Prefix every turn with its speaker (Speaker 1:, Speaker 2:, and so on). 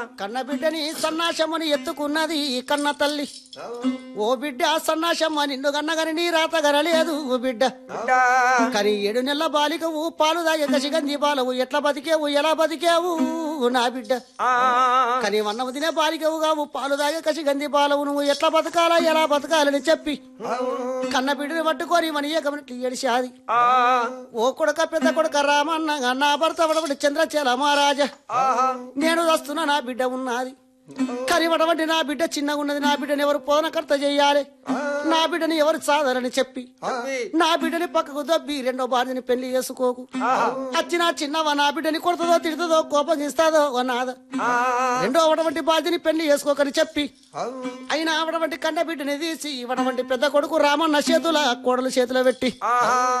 Speaker 1: కన్న బిడ్డని సన్నాశమ్మని ఎత్తుకున్నది కన్న తల్లి ఓ బిడ్డ సన్నాశమ్మ నిన్ను కన్నగని నీ రాత గరలేదు ఓ బిడ్డ కానీ ఏడు నెలల బాలికవు పాలు దాగే కసిగంది బాలవు ఎట్లా బతికేవు ఎలా బతికేవు నా బిడ్డ కానీ వన్నము తినే బాలికవు కావు పాలు దాగే కసిగంది బాలవు నువ్వు ఎట్లా బతకాలా ఎలా బతకాలని చెప్పి కన్న బిడ్డని పట్టుకొని మన ఏకమని ఏడిశాది ఓ కొడుక పెద్ద కొడుక రామన్న నా భర్త వడబడి చంద్రచేల మహారాజా నేను వస్తున్నా నా బిడ్డ ఉన్నది కానీ వడవంటి నా బిడ్డ చిన్నగా ఉన్నది నా బిడ్డని ఎవరు పోనకర్త చెయ్యాలి నా బిడ్డని ఎవరు సాదరని చెప్పి నా బిడ్డని పక్కకు దబ్బి రెండో భార్యని పెళ్లి చేసుకోకు అచ్చిన చిన్నవ నా బిడ్డని కొడుతుందో తిడుతుందో కోపం ఇస్తాదో అన్నాద రెండో వడవంటి భార్యని పెళ్లి చేసుకోకని చెప్పి అయినా ఆవిడ వంటి కన్న బిడ్డని తీసి ఇవ్వడం వంటి పెద్ద కొడుకు రామన్న చేతుల కోడలు చేతిలో పెట్టి